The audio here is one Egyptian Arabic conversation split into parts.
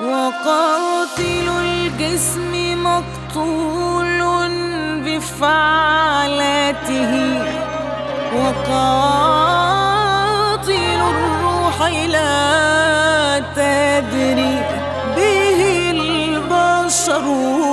وقاتل الجسم مقتول بفعلته وقاتل الروح لا تدري به البشر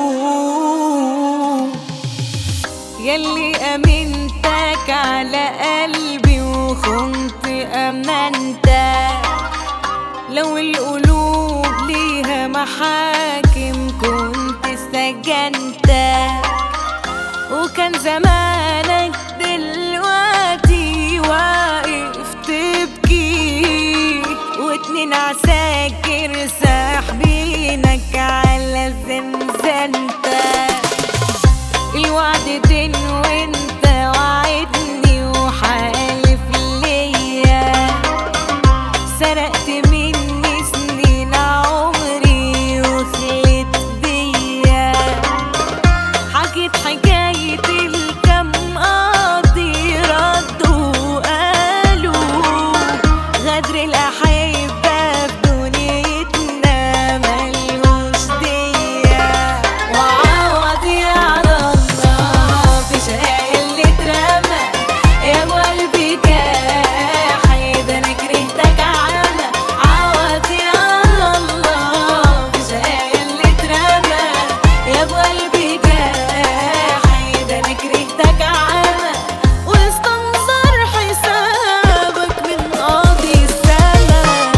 يلي أمنتك على قلبي وخنت أمنتك لو القلوب ليها محاكم كنت سجنت وكان زمانك دلوقتي واقف تبكي واتنين عساكر ساحبينك على زنزانتك الوعد دين وانت وعدني وحالف ليا سرقت مني سنين عمري وخلت بيا حكيت حكاية الكم قاضي ردوا وقالوا غدر الأحبة في دنيتنا ملهوش ديا وعوضي على الله في شقايا اللي اترمى يا قلبي كاحد انا كرهتك عمى عوضي على الله في شقايا اللي اترمى يا قلبي كاحد انا كرهتك عمى واستنظر حسابك من قاضي السما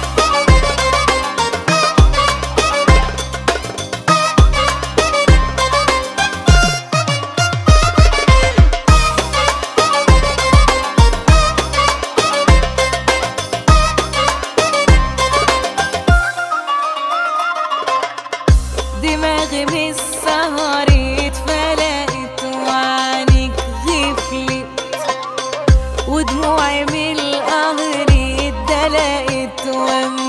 دماغي من السهر اتفلقت وعينيك غفلت ودموعي من القهر اتدلقت وما